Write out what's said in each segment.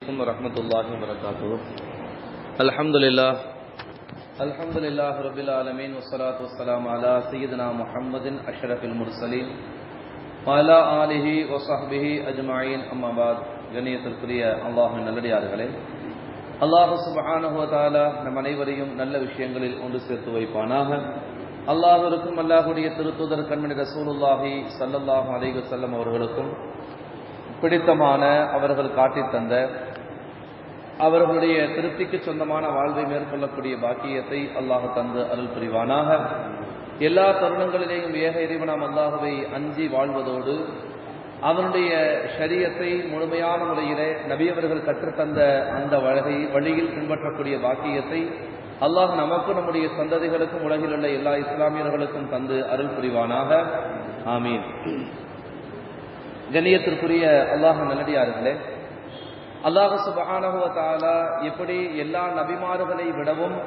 عليكم ورحمة الله وبركاته الحمد لله الحمد لله رب العالمين والصلاة والسلام على سيدنا محمد أشرف المرسلين وعلى آله وصحبه أجمعين أما بعد கண்ணியத்திற்குரிய அல்லாஹின் நல்லடியார்களே அல்லாஹு சுபஹானஹு வதஆலா நம் அனைவரையும் நல்ல விஷயங்களில் ஒன்று சேர்த்து வைப்பானாக அல்லாஹிற்கும் அல்லாஹுடைய திருத்துதர் கண்மணி ரசூலுல்லாஹி ஸல்லல்லாஹு அலைஹி வஸல்லம் அவர்களுக்கும் பிடித்தமான அவர்கள் காட்டித் தந்த அவர்களுடைய திருப்திக்கு சொந்தமான வாழ்வை மேற்கொள்ளக்கூடிய பாக்கியத்தை அல்லாஹ் தந்து அருள் புரிவானாக எல்லா தருணங்களிலேயும் ஏக இறைவனாம் அல்லாஹுவை அஞ்சி வாழ்வதோடு அவனுடைய ஷரியத்தை முழுமையான முறையிலே நபியவர்கள் கற்றுத்தந்த அந்த வழகை வழியில் பின்பற்றக்கூடிய பாக்கியத்தை அல்லாஹ் நமக்கு நம்முடைய சந்ததிகளுக்கும் உலகில் உள்ள எல்லா இஸ்லாமியர்களுக்கும் தந்து அருள் புரிவானாக ஆமீன் கண்ணியத்திற்குரிய அல்லாஹ் நல்லடியார்களே அல்லாஹ் சுபஹானஹு தாலா எப்படி எல்லா நபிமார்களை விடவும்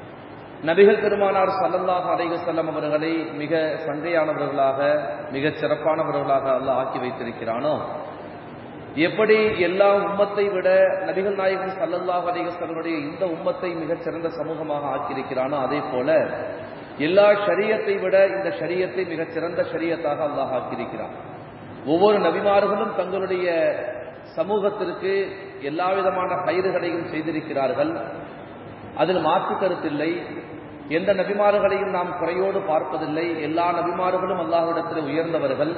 நபிகள் பெருமானார் சல்லல்லாஹ் அலைஹி வஸல்லம் அவர்களை மிக சங்கையானவர்களாக மிகச் சிறப்பானவர்களாக அல்லாஹ் ஆக்கி வைத்திருக்கிறானோ எப்படி எல்லா உம்மத்தை விட நபிகள் நாயகன் சல்லல்லாஹ் அலைஹி வஸல்லமுடைய இந்த உம்மத்தை மிகச் சிறந்த சமூகமாக ஆக்கியிருக்கிறானோ அதே போல எல்லா ஷரியத்தை விட இந்த ஷரியத்தை மிகச் சிறந்த ஷரியத்தாக அல்லாஹ் ஆக்கியிருக்கிறான் ஒவ்வொரு நபிமார்களும் தங்களுடைய சமூகத்திற்கு எல்லா விதமான பயிர்களையும் செய்திருக்கிறார்கள் அதில் மாற்று கருத்தில்லை எந்த நபிமார்களையும் நாம் குறையோடு பார்ப்பதில்லை எல்லா நபிமார்களும் அல்லாஹ்விடத்தில் உயர்ந்தவர்கள்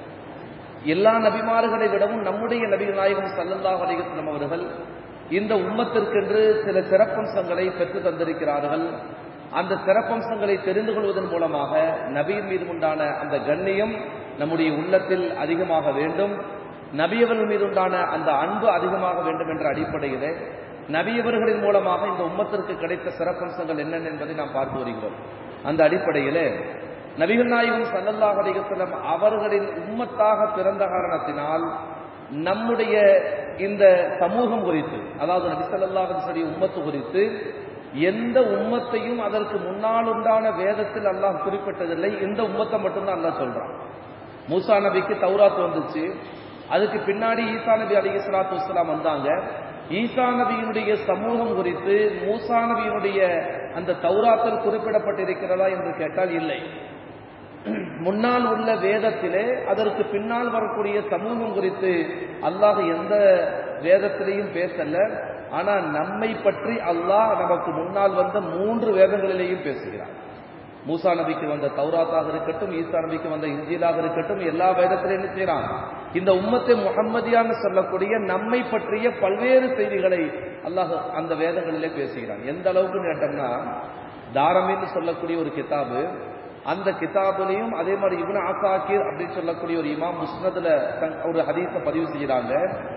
எல்லா நபிமார்களை விடவும் நம்முடைய நபி நாயகம் சல்லல்லாஹ் அலிகஸ்லம் அவர்கள் இந்த உம்மத்திற்கென்று சில சிறப்பம்சங்களை பெற்று தந்திருக்கிறார்கள் அந்த சிறப்பம்சங்களை தெரிந்து கொள்வதன் மூலமாக நபியின் மீது உண்டான அந்த கண்ணியம் நம்முடைய உள்ளத்தில் அதிகமாக வேண்டும் நபியவர்கள் மீது உண்டான அந்த அன்பு அதிகமாக வேண்டும் என்ற அடிப்படையிலே நபியவர்களின் மூலமாக இந்த உம்மத்திற்கு கிடைத்த சிறப்பம்சங்கள் என்னென்ன என்பதை நாம் பார்த்து வருகிறோம் அந்த அடிப்படையிலே நபிகள் நாயகம் சல்லல்லாஹ் அலிகஸ்லம் அவர்களின் உம்மத்தாக பிறந்த காரணத்தினால் நம்முடைய இந்த சமூகம் குறித்து அதாவது நபி சல்லாஹ் உம்மத்து குறித்து எந்த உம்மத்தையும் அதற்கு முன்னால் உண்டான வேதத்தில் அல்லாஹ் குறிப்பிட்டதில்லை இந்த உம்மத்தை மட்டும்தான் அல்லாஹ் சொல்றான் மூசா நபிக்கு தௌராத் வந்துச்சு அதுக்கு பின்னாடி ஈசா நபி அலி இஸ்லாத்து வஸ்லாம் வந்தாங்க ஈசா நபியினுடைய சமூகம் குறித்து மூசா நபியினுடைய அந்த தௌராத்தில் குறிப்பிடப்பட்டிருக்கிறதா என்று கேட்டால் இல்லை முன்னால் உள்ள வேதத்திலே அதற்கு பின்னால் வரக்கூடிய சமூகம் குறித்து அல்லாஹ் எந்த வேதத்திலையும் பேசல ஆனா நம்மை பற்றி அல்லாஹ் நமக்கு முன்னால் வந்த மூன்று வேதங்களிலேயும் பேசுகிறார் மூசா நபிக்கு வந்த தௌராத்தாக இருக்கட்டும் ஈசா நபிக்கு வந்த இஞ்சிலாக இருக்கட்டும் எல்லா வேதத்திலும் என்ன செய்யறான் இந்த உம்மத்தை முகம்மதியான சொல்லக்கூடிய நம்மை பற்றிய பல்வேறு செய்திகளை அல்லாஹ் அந்த வேதங்களிலே பேசுகிறான் எந்த அளவுக்கு கேட்டோம்னா தாரமின்னு சொல்லக்கூடிய ஒரு கிதாபு அந்த கிதாபுலையும் அதே மாதிரி இவன் ஆசாக்கிர் அப்படின்னு சொல்லக்கூடிய ஒரு இமாம் முஸ்னதுல ஒரு ஹதீஸை பதிவு செய்கிறாங்க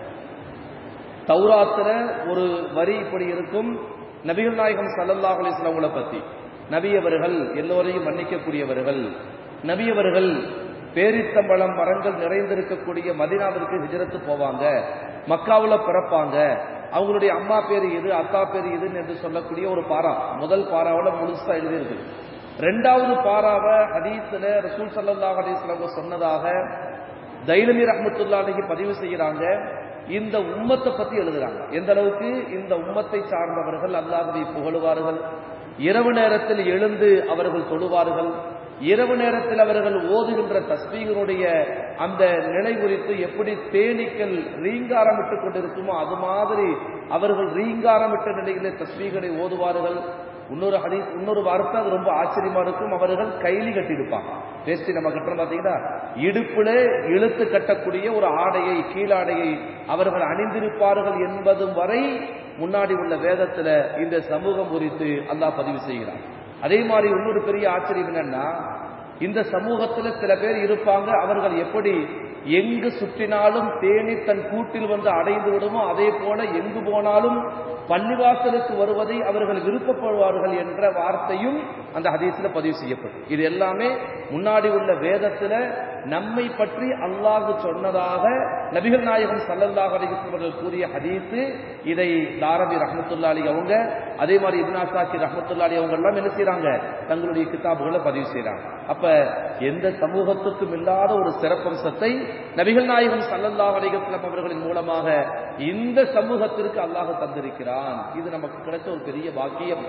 தௌராத்துல ஒரு வரி இப்படி இருக்கும் நபிகள் நாயகம் சல்லல்லாஹ் அலிஸ்லாமங்களை பத்தி நபியவர்கள் எல்லோரையும் மன்னிக்கக்கூடியவர்கள் நபியவர்கள் பேரித்தம்பழம் மரங்கள் நிறைந்திருக்கக்கூடிய மதினாவிற்கு ஹிஜரத்து போவாங்க மக்காவில் பிறப்பாங்க அவங்களுடைய அம்மா பேர் இது அத்தா பேர் இதுன்னு என்று சொல்லக்கூடிய ஒரு பாரா முதல் பாராவில் முழுசா எழுதியிருக்கு ரெண்டாவது பாராவை ஹதீஸ்ல ரசூல் சல்லா அலிஸ்லாம் சொன்னதாக தைலமி ரஹமத்துல்லாஹி பதிவு செய்யறாங்க இந்த உம்மத்தை பத்தி எழுதுறாங்க எந்த அளவுக்கு இந்த உம்மத்தை சார்ந்தவர்கள் அல்லாஹவை புகழுவார்கள் இரவு நேரத்தில் எழுந்து அவர்கள் தொழுவார்கள் இரவு நேரத்தில் அவர்கள் ஓதுகின்ற தஸ்பீகனுடைய அந்த நிலை குறித்து எப்படி தேனீக்கள் ரீங்காரமிட்டு கொண்டிருக்குமோ அது மாதிரி அவர்கள் ரீங்காரமிட்ட நிலையிலே தஸ்பீகனை ஓதுவார்கள் இன்னொரு ஹரி இன்னொரு வார்த்தை அது ரொம்ப ஆச்சரியமா இருக்கும் அவர்கள் கைலி கட்டியிருப்பாங்க பேசி நம்ம கட்டுறோம் பார்த்தீங்கன்னா இடுப்புல இழுத்து கட்டக்கூடிய ஒரு ஆடையை கீழாடையை அவர்கள் அணிந்திருப்பார்கள் என்பதும் வரை முன்னாடி உள்ள வேதத்துல இந்த சமூகம் குறித்து அல்லாஹ் பதிவு செய்கிறார் அதே மாதிரி இன்னொரு பெரிய ஆச்சரியம் என்னன்னா இந்த சமூகத்துல சில பேர் இருப்பாங்க அவர்கள் எப்படி எங்கு சுற்றினாலும் தேனி தன் கூட்டில் வந்து அடைந்து விடுமோ அதே போல எங்கு போனாலும் பள்ளிவாசலுக்கு வருவதை அவர்கள் விருப்பப்படுவார்கள் என்ற வார்த்தையும் அந்த ஹதீஸ்ல பதிவு செய்யப்படும் இது எல்லாமே முன்னாடி உள்ள வேதத்துல நம்மை பற்றி அல்லாஹ் சொன்னதாக நபிகள் நாயகம் சல்லல்லாஹு அலைஹி வஸல்லம் அவர்கள் கூறிய ஹதீஸ் இதை தாரபி ரஹ்மத்துல்லாஹி அலைஹி அவங்க அதே மாதிரி இப்னு அசாக்கி ரஹ்மத்துல்லாஹி அவங்க எல்லாம் என்ன செய்றாங்க தங்களுடைய கிதாபுகளை பதிவு செய்றாங்க அப்ப எந்த சமூகத்துக்கும் இல்லாத ஒரு சிறப்பம்சத்தை நபிகள் நாயகம் சல்லல்லாஹு அலைஹி வஸல்லம் அவர்களின் மூலமாக இந்த சமூகத்திற்கு அல்லாஹ் தந்திருக்கிறான் இது நமக்கு கிடைச்ச ஒரு பெரிய பாக்கியம்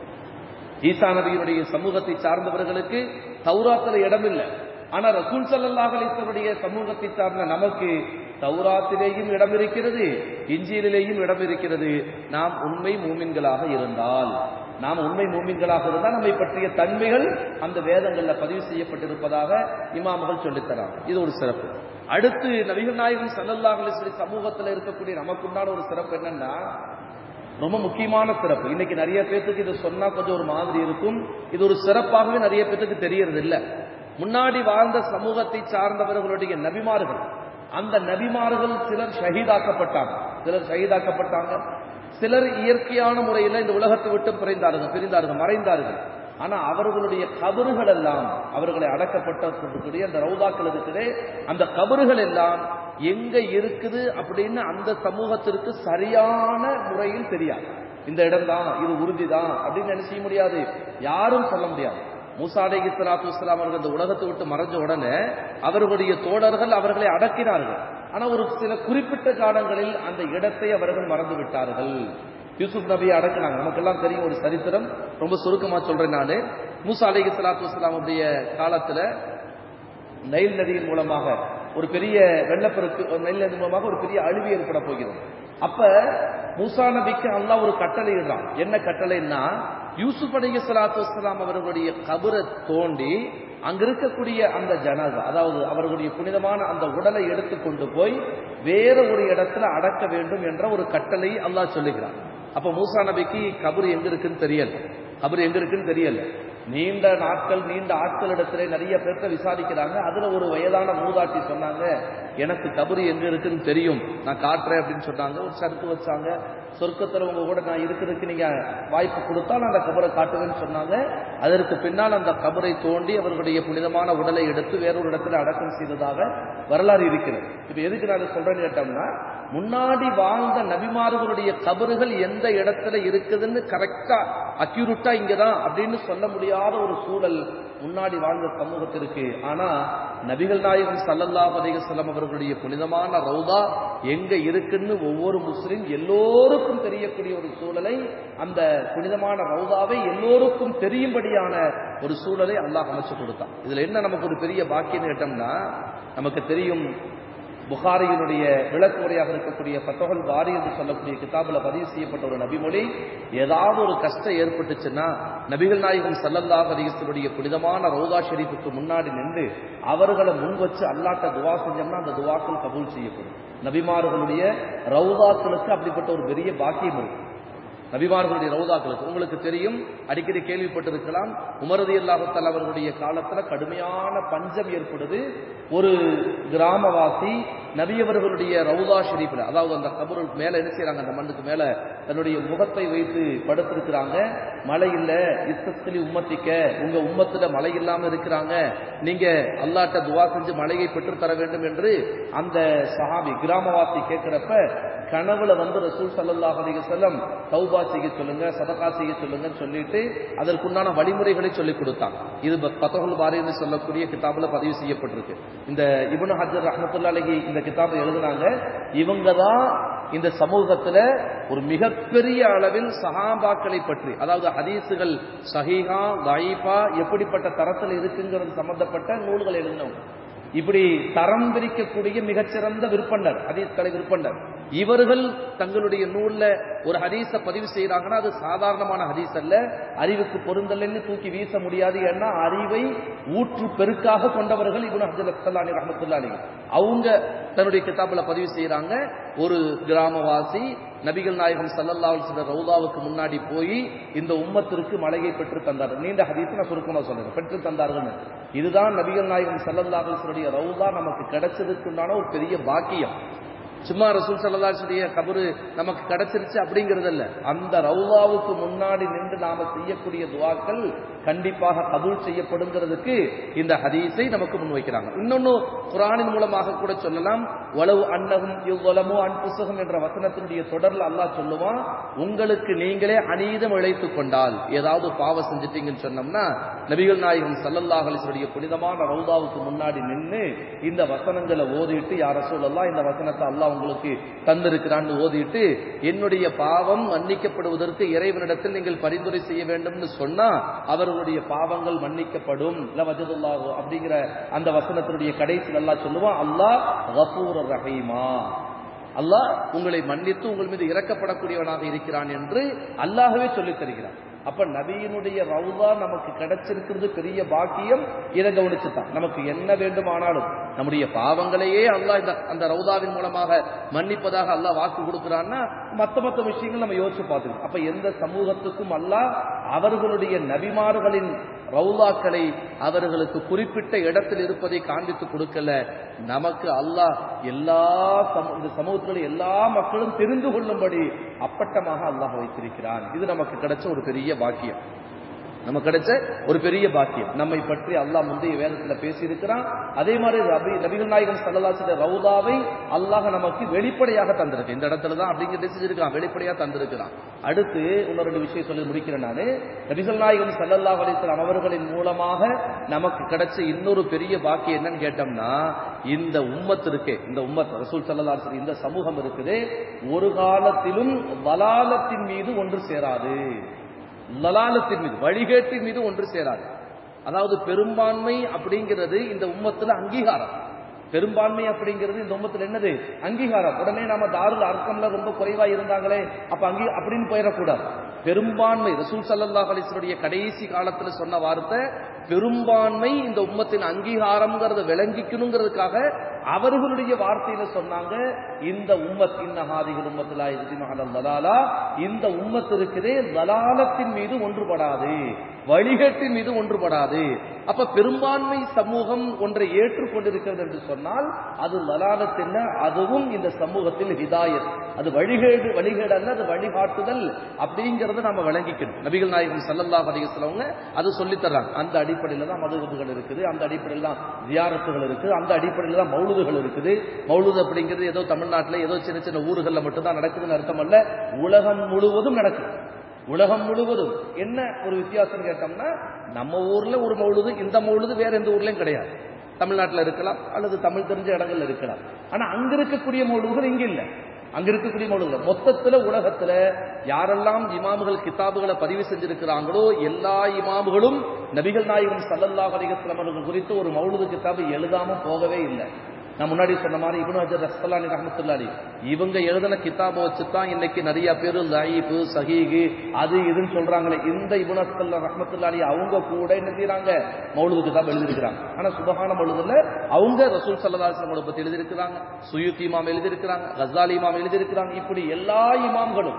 ஈசா நபியினுடைய சமூகத்தை சார்ந்தவர்களுக்கு தௌராத்துல இடமில்லை ஆனா ரசூல் சல்லல்லாஹு அலைஹி சமூகத்தை சார்ந்த நமக்கு தௌராத்திலேயும் இடம் இருக்கிறது இஞ்சியிலேயும் இடம் இருக்கிறது நாம் உண்மை மூமின்களாக இருந்தால் நாம் உண்மை மூமின்களாக இருந்தால் நம்மை பற்றிய தன்மைகள் அந்த வேதங்கள்ல பதிவு செய்யப்பட்டிருப்பதாக இமாம்கள் சொல்லித்தராங்க இது ஒரு சிறப்பு அடுத்து நபிகள் நாயகம் சல்லல்லாஹு அலைஹி வஸல்லம் சமூகத்துல இருக்கக்கூடிய நமக்குண்டான ஒரு சிறப்பு என்னன்னா ரொம்ப முக்கியமான சிறப்பு இன்னைக்கு நிறைய பேத்துக்கு இது சொன்னா கொஞ்சம் ஒரு மாதிரி இருக்கும் இது ஒரு சிறப்பாகவே நிறைய பேத்துக்கு தெரியறது இல்ல முன்னாடி வாழ்ந்த சமூகத்தை சார்ந்தவர்களுடைய நபிமார்கள் அந்த நபிமார்கள் சிலர் ஷஹீதாக்கப்பட்டாங்க சிலர் ஷஹீதாக்கப்பட்டாங்க சிலர் இயற்கையான முறையில் இந்த உலகத்தை விட்டு பிரிந்தார்கள் பிரிந்தார்கள் மறைந்தார்கள் ஆனா அவர்களுடைய கபறுகள் எல்லாம் அவர்களை அடக்கப்பட்டிருக்கக்கூடிய அந்த ரவுதாக்கள் இருக்குது அந்த கபறுகள் எல்லாம் எங்க இருக்குது அப்படின்னு அந்த சமூகத்திற்கு சரியான முறையில் தெரியாது இந்த இடம் தான் இது உறுதி தான் அப்படின்னு என்ன செய்ய முடியாது யாரும் சொல்ல முடியாது மூசா அலைஹி ஸலாத்து வஸலாம் அவர்கள் இந்த உலகத்தை விட்டு மறைஞ்ச உடனே அவர்களுடைய தோழர்கள் அவர்களை அடக்கினார்கள் ஆனா ஒரு சில குறிப்பிட்ட காலங்களில் அந்த இடத்தை அவர்கள் மறந்து விட்டார்கள் யூசுப் நபியை அடக்கினாங்க நமக்கெல்லாம் தெரியும் ஒரு சரித்திரம் ரொம்ப சுருக்கமா சொல்றேன் நானு மூசா அலைஹி ஸலாத்து வஸலாமுடைய காலத்துல நைல் நதியின் மூலமாக ஒரு பெரிய வெள்ளப்பெருக்கு நைல் நதி மூலமாக ஒரு பெரிய அழிவு ஏற்பட போகிறது அப்ப மூசா நபிக்கு அல்லாஹ் ஒரு கட்டளை இடுறான் என்ன கட்டளைன்னா யூசுப் அலைஹி ஸலாத்து வஸலாம் அவர்களுடைய கபரை தோண்டி அங்க இருக்கக்கூடிய அந்த ஜனதா அதாவது அவர்களுடைய புனிதமான அந்த உடலை எடுத்து கொண்டு போய் வேற ஒரு இடத்துல அடக்க வேண்டும் என்ற ஒரு கட்டளை அல்லாஹ் சொல்லுகிறான் அப்ப மூசா நபிக்கு கபர் எங்க இருக்குன்னு தெரியல கபர் எங்க இருக்குன்னு தெரியல நீண்ட நாட்கள் நீண்ட ஆட்கள் இடத்துல நிறைய பேர்த்த விசாரிக்கிறாங்க அதுல ஒரு வயதான மூதாட்டி சொன்னாங்க எனக்கு கபரு எங்க இருக்குன்னு தெரியும் நான் காட்டுறேன் அப்படின்னு சொன்னாங்க ஒரு சறுக்கு வச்சாங்க சொர்க்கத்துல உங்க கூட நான் இருக்கிறதுக்கு நீங்க வாய்ப்பு கொடுத்தா நான் அந்த கபரை காட்டுவேன்னு சொன்னாங்க அதற்கு பின்னால் அந்த கபரை தோண்டி அவர்களுடைய புனிதமான உடலை எடுத்து வேறொரு இடத்துல அடக்கம் செய்ததாக வரலாறு இருக்கிறது இப்ப எதுக்கு நான் இதை சொல்றேன்னு கேட்டோம்னா முன்னாடி வாழ்ந்த நபிமார்களுடைய கபறுகள் எந்த இடத்துல இருக்குதுன்னு கரெக்டா அக்யூரட்டா இங்கதான் அப்படின்னு சொல்ல முடியாத ஒரு சூழல் முன்னாடி வாழ்ந்த சமூகத்திற்கு ஆனா நபிகள் நாயகம் சல்லல்லாஹு அலைஹி வஸல்லம் அவர்களுடைய புனிதமான ரவுதா எங்க இருக்குன்னு ஒவ்வொரு முஸ்லிம் எல்லோருக்கும் தெரியக்கூடிய ஒரு சூழலை அந்த புனிதமான ரவுதாவை எல்லோருக்கும் தெரியும்படியான ஒரு சூழலை அல்லாஹ் அமைச்சு கொடுத்தான் இதுல என்ன நமக்கு ஒரு பெரிய பாக்கியம் கேட்டோம்னா நமக்கு தெரியும் புகாரியினுடைய விளக்கு உரையாக இருக்கக்கூடிய பத்தகல் வாரி என்று சொல்லக்கூடிய கிதாபுல பதிவு செய்யப்பட்ட ஒரு நபிமொழி ஏதாவது ஒரு கஷ்டம் ஏற்பட்டுச்சுன்னா நபிகள் நாயகம் சல்லல்லாஹ் அலிஸ்வருடைய புனிதமான ரவுதா ஷெரீஃபுக்கு முன்னாடி நின்று அவர்களை முன் வச்சு அல்லாட்ட துவா செஞ்சோம்னா அந்த துவாக்கள் கபூல் செய்யப்படும் நபிமார்களுடைய ரவுதாக்களுக்கு அப்படிப்பட்ட ஒரு பெரிய பாக்கியம் இருக்கு நபிமார்களுடைய ரவுதாக்களுக்கு உங்களுக்கு தெரியும் அடிக்கடி கேள்விப்பட்டிருக்கலாம் உமரதி அல்லாஹத்தால் அவர்களுடைய காலத்துல கடுமையான பஞ்சம் ஏற்படுது ஒரு கிராமவாசி நபியவர்களுடைய ரவுதா ஷெரீஃபில் அதாவது அந்த கபரு மேல என்ன செய்யறாங்க அந்த மண்ணுக்கு மேல தன்னுடைய முகத்தை வைத்து படுத்திருக்கிறாங்க மழை இல்ல இஸ்தலி உம்மத்திக்க உங்க உம்மத்துல மழை இல்லாம இருக்கிறாங்க நீங்க அல்லாட்ட துவா செஞ்சு மழையை பெற்று தர வேண்டும் என்று அந்த சஹாபி கிராமவாசி கேட்கிறப்ப கனவுல வந்து ரசூல் சல்லாஹ் அலைஹி வஸல்லம் தௌபா செய்ய சொல்லுங்க சதகா செய்ய சொல்லுங்கன்னு சொல்லிட்டு அதற்குண்டான வழிமுறைகளை சொல்லிக் கொடுத்தாங்க இது பத்தகுல் பாரி என்று சொல்லக்கூடிய கிதாபுல பதிவு செய்யப்பட்டிருக்கு இந்த இப்னு ஹஜர் ரஹமத்துல்லா அலைஹி இந்த கிதாபை எழுதுனாங்க இவங்க தான் இந்த சமூகத்துல ஒரு மிகப்பெரிய அளவில் சஹாபாக்களை பற்றி அதாவது ஹதீஸுகள் சஹீஹா தைஃபா எப்படிப்பட்ட தரத்தில் இருக்குங்கிறது சம்பந்தப்பட்ட நூல்கள் எழுதினவங்க இப்படி தரம் பிரிக்கக்கூடிய மிகச்சிறந்த விற்பனர் ஹதீஸ்களை விற்பனர் இவர்கள் தங்களுடைய நூல்ல ஒரு ஹதீஸ பதிவு செய்யறாங்கன்னா அது சாதாரணமான ஹதீஸ் அல்ல அறிவுக்கு பொருந்தலன்னு தூக்கி வீச முடியாது ஏன்னா அறிவை ஊற்று பெருக்காக கொண்டவர்கள் இவனு ஹஜல் அப்தல்லானி ரஹமத்துல்லாலி அவங்க தன்னுடைய கிதாபில் பதிவு செய்யறாங்க ஒரு கிராமவாசி நபிகள் நாயகம் சல்லல்லா சில ரவுதாவுக்கு முன்னாடி போய் இந்த உம்மத்திற்கு மழையை பெற்று தந்தார் நீண்ட ஹதீஸ் நான் சுருக்கமா சொல்றேன் பெற்று தந்தார்கள் இதுதான் நபிகள் நாயகம் சல்லல்லா சிலுடைய ரவுதா நமக்கு கிடைச்சதுக்குண்டான ஒரு பெரிய பாக்கியம் சும்மா ரசூல் சல்லல்லாஹுடைய கபரு நமக்கு கிடைச்சிருச்சு அப்படிங்கிறது இல்ல அந்த ரவுலாவுக்கு முன்னாடி நின்று நாம செய்யக்கூடிய துவாக்கள் கண்டிப்பாக கபூல் செய்யப்படுங்கிறதுக்கு இந்த ஹதீஸை நமக்கு முன்வைக்கிறாங்க இன்னொன்னு குரானின் மூலமாக கூட சொல்லலாம் வலவு அன்னகும் இவ்வளமோ அன்புசகம் என்ற வசனத்தினுடைய தொடர்ல அல்லாஹ் சொல்லுவான் உங்களுக்கு நீங்களே அநீதம் இழைத்துக் கொண்டால் ஏதாவது பாவம் செஞ்சிட்டீங்கன்னு சொன்னோம்னா நபிகள் நாயகம் சல்லல்லாஹ் அலிஸ்வருடைய புனிதமான ரவுதாவுக்கு முன்னாடி நின்று இந்த வசனங்களை ஓதிட்டு யார சொல்லலாம் இந்த வசனத்தை அல்லாஹ் உங்களுக்கு தந்திருக்கிறான்னு ஓதிட்டு என்னுடைய பாவம் மன்னிக்கப்படுவதற்கு இறைவனிடத்தில் நீங்கள் பரிந்துரை செய்ய வேண்டும்னு சொன்னா அவர்களுடைய பாவங்கள் மன்னிக்கப்படும் இல்ல வஜதுல்லாஹு அப்படிங்கிற அந்த வசனத்தினுடைய கடைசி நல்லா சொல்லுவான் அல்லாஹ் கஃபூர் ரஹீமா அல்லாஹ் உங்களை மன்னித்து உங்கள் மீது இறக்கப்படக்கூடியவனாக இருக்கிறான் என்று அல்லாஹ்வே சொல்லித் தருகிறான் அப்ப நபியினுடைய ரவுதா நமக்கு கிடைச்சிருக்கிறது பெரிய பாக்கியம் இதை கவனிச்சுதான் நமக்கு என்ன வேண்டுமானாலும் நம்முடைய பாவங்களையே அல்லாஹ் இந்த அந்த ரவுதாவின் மூலமாக மன்னிப்பதாக அல்லாஹ் வாக்கு கொடுக்கிறான்னா மத்த மத்த விஷயங்கள் நம்ம யோசிச்சு பார்த்துக்கணும் அப்ப எந்த சமூகத்துக்கும் அல்லாஹ் அவர்களுடைய நபிமார்களின் ரவுதாக்களை அவர்களுக்கு குறிப்பிட்ட இடத்தில் இருப்பதை காண்பித்து கொடுக்கல நமக்கு அல்லாஹ் எல்லா சமூ- இந்த சமூகத்தில் எல்லா மக்களும் தெரிந்து கொள்ளும்படி அப்பட்டமாக அல்லாஹ் வைத்திருக்கிறான் இது நமக்கு கிடைச்ச ஒரு பெரிய பாக்கியம் நமக்கு கிடைச்ச ஒரு பெரிய பாக்கியம் நம்மை பற்றி அல்லாஹ் முந்தைய வேதத்துல பேசியிருக்கிறான் அதே மாதிரி ரபி நபிகள் நாயகம் சல்லல்லாசிட ரவுதாவை அல்லாஹ் நமக்கு வெளிப்படையாக தந்திருக்கு இந்த இடத்துல தான் அப்படிங்கிற செஞ்சிருக்கான் வெளிப்படையா தந்திருக்கிறான் அடுத்து இன்னொரு ரெண்டு விஷயம் சொல்லி முடிக்கிறேன் நானு நபிகள் நாயகம் சல்லல்லாஹ் அலிஸ்லாம் அவர்களின் மூலமாக நமக்கு கிடைச்ச இன்னொரு பெரிய பாக்கியம் என்னன்னு கேட்டோம்னா இந்த உம்மத் இருக்கே இந்த உம்மத் ரசூல் சல்லல்லாஹு அலைஹி வஸல்லம் இந்த சமூகம் இருக்குது ஒரு காலத்திலும் வலாலத்தின் மீது ஒன்று சேராது லலாலத்தின் மீது வழிகேட்டின் மீது ஒன்று சேராது அதாவது பெரும்பான்மை அப்படிங்கிறது இந்த உம்மத்துல அங்கீகாரம் பெரும்பான்மை அப்படிங்கிறது இந்த உம்மத்துல என்னது அங்கீகாரம் உடனே நாம தாருல் அர்க்கம்ல ரொம்ப குறைவா இருந்தாங்களே அப்ப அங்கீ அப்படின்னு போயிடக்கூடாது பெரும்பான்மை ரசூல் சல்லல்லாஹு அலைஹி வஸல்லுடைய கடைசி காலத்துல சொன்ன வார்த்தை பெரும்பான்மை இந்த உம்மத்தின் அங்கீகாரம்ங்கிறத விளங்கிக்கணுங்கிறதுக்காக அவர்களுடைய வார்த்தையில சொன்னாங்க இந்த உம்மத் இன்னஹாதிகள் உம்மத்திலா இது மகலம் லலாலா இந்த உம்மத் இருக்குதே லலாலத்தின் மீது ஒன்றுபடாது வழிகட்டின் மீது ஒன்றுபடாது அப்ப பெரும்பான்மை சமூகம் ஒன்றை ஏற்றுக்கொண்டிருக்கிறது என்று சொன்னால் அது லலாலத் என்ன அதுவும் இந்த சமூகத்தில் ஹிதாயத் அது வழிகேடு வழிகேடு அல்ல அது வழிகாட்டுதல் அப்படிங்கறத நாம விளங்கிக்கணும் நபிகள் நாயகம் ஸல்லல்லாஹு அலைஹி வஸல்லம் அது சொல்லி தர்றாங்க அந்த அடிப்படையில தான் மதுகபுகள் இருக்குது அந்த அடிப்படையில் தான் ஜியாரத்துகள் இருக்குது அந்த அடிப்படையில் தான் மௌலுதுகள் இருக்குது மௌலுது அப்படிங்கிறது ஏதோ தமிழ்நாட்டுல ஏதோ சின்ன சின்ன ஊர்கள்ல மட்டும்தான் நடக்குதுன்னு அர்த்தம் அல்ல உலகம் முழுவதும் நடக்குது உலகம் முழுவதும் என்ன ஒரு வித்தியாசம் கேட்டோம்னா நம்ம ஊர்ல ஒரு மௌலுது இந்த மௌலுது வேற எந்த ஊர்லயும் கிடையாது தமிழ்நாட்டுல இருக்கலாம் அல்லது தமிழ் தெரிஞ்ச இடங்கள்ல இருக்கலாம் ஆனா அங்க இருக்கக்கூடிய மௌலுதுகள் இங்க இல்ல அங்க இருக்கக்கூடிய மௌலுதுகள் மொத்தத்துல உலகத்துல யாரெல்லாம் இமாமுகள் கிதாபுகளை பதிவு செஞ்சிருக்கிறாங்களோ எல்லா இமாமுகளும் நபிகள் நாயகம் ஸல்லல்லாஹு அலைஹி வஸல்லம் அவர்கள் குறித்து ஒரு மௌலுது கிதாபு எழுதாம போகவே இல்லை நான் முன்னாடி சொன்ன மாதிரி இப்னு ஹஜர் ரஸ்தலானி ரஹமத்துல்லாரி இவங்க எழுதின கிதாபை வச்சு தான் இன்னைக்கு நிறைய பேர் லைஃபு சஹீகு அது இதுன்னு சொல்றாங்களே இந்த இப்னு ஹஸ்தல்லா ரஹமத்துல்லாரி அவங்க கூட என்ன செய்றாங்க மௌலுது கிதாப் எழுதியிருக்கிறாங்க ஆனா சுபஹான மௌலுதுல அவங்க ரசூல் சல்லல்லாஹு அலைஹி வஸல்லம் பத்தி எழுதியிருக்கிறாங்க சுயூத் இமாம் எழுதியிருக்கிறாங்க கசாலி இமாம் எழுதியிருக்கிறாங்க இப்படி எல்லா இமாம்களும்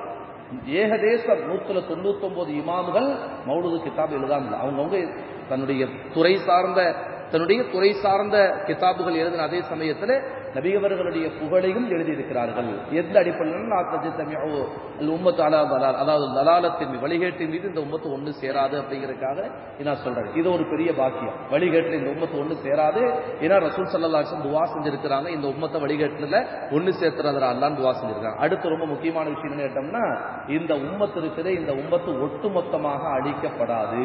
ஏகதேசம் நூத்துல தொண்ணூத்தி ஒன்பது இமாம்கள் மௌலுது கிதாப் எழுதாங்க அவங்கவுங்க தன்னுடைய துறை சார்ந்த தன்னுடைய துறை சார்ந்த கிதாபுகள் எழுதின அதே சமயத்தில் நபியவர்களுடைய புகழையும் எழுதியிருக்கிறார்கள் எந்த அடிப்படையில் உம்மத்து அலா தலால் அதாவது தலாலத்தின் மீது, வழிகேட்டின் மீது இந்த உம்மத்து ஒன்று சேராது அப்படிங்கிறதுக்காக நான் சொல்றேன் இது ஒரு பெரிய பாக்கியம் வழிகேட்டில் இந்த உம்மத்து ஒன்று சேராது ஏன்னா ரசூல் சல்லாஹம் துவா செஞ்சிருக்கிறாங்க இந்த உம்மத்தை வழிகேட்டில் ஒன்று சேர்த்துறதுல அல்லான்னு துவா செஞ்சிருக்காங்க அடுத்து ரொம்ப முக்கியமான விஷயம் என்ன கேட்டோம்னா இந்த உம்மத்து இருக்குது இந்த உம்மத்து ஒட்டுமொத்தமாக அழிக்கப்படாது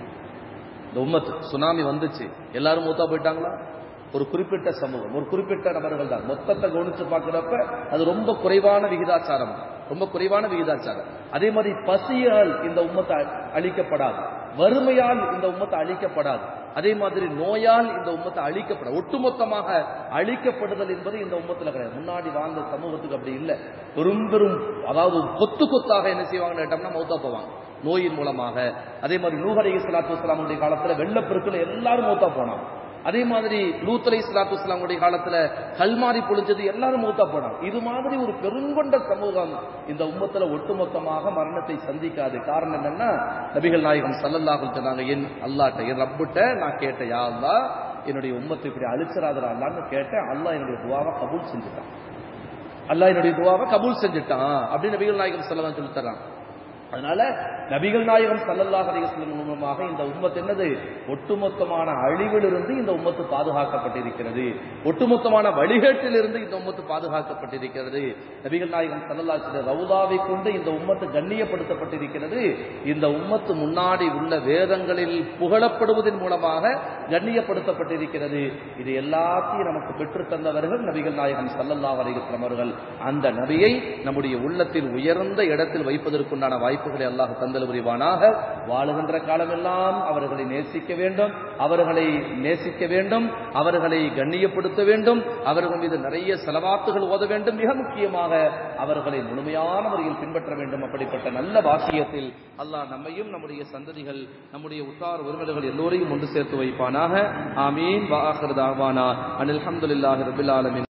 இந்த உம்மத்து சுனாமி வந்துச்சு எல்லாரும் மூத்தா போயிட்டாங்களா ஒரு குறிப்பிட்ட சமூகம் ஒரு குறிப்பிட்ட நபர்கள் தான் மொத்தத்தை கவனிச்சு பார்க்கிறப்ப அது ரொம்ப குறைவான விகிதாச்சாரம் ரொம்ப குறைவான விகிதாச்சாரம் அதே மாதிரி பசியால் இந்த உம்மத்தை அ- அழிக்கப்படாது வறுமையால் இந்த உம்மத்தை அழிக்கப்படாது அதே மாதிரி நோயால் இந்த உம்மத்தை அழிக்கப்பட ஒட்டுமொத்தமாக அழிக்கப்படுதல் என்பது இந்த உம்மத்துல கிடையாது முன்னாடி வாழ்ந்த சமூகத்துக்கு அப்படி இல்லை பெரும் பெரும் அதாவது கொத்து கொத்தாக என்ன செய்வாங்கன்னு கேட்டோம்னா மௌத்தா போவாங்க நோயின் மூலமாக அதே மாதிரி நூஹ் அலைஹி ஸலாத்து வஸலாமுடைய காலத்துல வெள்ளப்பெருக்குல எல்லாரும் மௌத்தா போனாங்க அதே மாதிரி லூத் அலைஹி ஸலாத்து வஸலாமுடைய காலத்துல கல்மாரி பொழிஞ்சது எல்லாரும் மௌத்தா போனாங்க இது மாதிரி ஒரு பெருங்கொண்ட சமூகம் இந்த உம்மத்துல ஒட்டுமொத்தமாக மரணத்தை சந்திக்காது காரணம் என்னன்னா நபிகள் நாயகம் ஸல்லல்லாஹு அலைஹி சொன்னாங்க என் அல்லாஹ்ட்ட என் ரப்பிட்ட நான் கேட்டேன் யா அல்லாஹ் என்னுடைய உம்மத்தை இப்படி அழிச்சிராதரா அல்லான்னு கேட்டேன் அல்லாஹ் என்னுடைய துவாவை கபூல் செஞ்சுட்டான் அல்லாஹ் என்னுடைய துவாவை கபூல் செஞ்சுட்டான் அப்படின்னு நபிகள் நாயகம் செல்லலாம் சொல்லி தர்றான் அதனால நபிகள் நாயகம் சல்லல்லாஹ் அலைஹிஸ்ஸலாம் மூலமாக இந்த உம்மத் என்னது ஒட்டுமொத்தமான அழிவிலிருந்து இந்த உம்மத்து பாதுகாக்கப்பட்டிருக்கிறது ஒட்டுமொத்தமான வழிகேட்டிலிருந்து இந்த உம்மத்து பாதுகாக்கப்பட்டிருக்கிறது நபிகள் நாயகம் சல்லல்லாஹு அலைஹி ரவுதாவை கொண்டு இந்த உம்மத்து கண்ணியப்படுத்தப்பட்டிருக்கிறது இந்த உம்மத்து முன்னாடி உள்ள வேதங்களில் புகழப்படுவதன் மூலமாக கண்ணியப்படுத்தப்பட்டிருக்கிறது இது எல்லாத்தையும் நமக்கு பெற்று தந்தவர்கள் நபிகள் நாயகம் சல்லல்லாஹு அலைஹி வஸல்லம் அவர்கள் அந்த நபியை நம்முடைய உள்ளத்தில் உயர்ந்த இடத்தில் வைப்பதற்குண்டான வாய்ப்புகளை அல்லாஹ் தந்தல் புரிவானாக வாழுகின்ற காலமெல்லாம் அவர்களை நேசிக்க வேண்டும் அவர்களை நேசிக்க வேண்டும் அவர்களை கண்ணியப்படுத்த வேண்டும் அவர்கள் மீது நிறைய செலவாத்துகள் ஓத வேண்டும் மிக முக்கியமாக அவர்களை முழுமையான முறையில் பின்பற்ற வேண்டும் அப்படிப்பட்ட நல்ல வாக்கியத்தில் அல்லாஹ் நம்மையும் நம்முடைய சந்ததிகள் நம்முடைய உற்றார் உறவினர்கள் எல்லோரையும் ஒன்று சேர்த்து வைப்பானாக ஆமீன் வாஹர் தாவானா அனில் அஹமதுல்லாஹி ரபில் ஆலமின்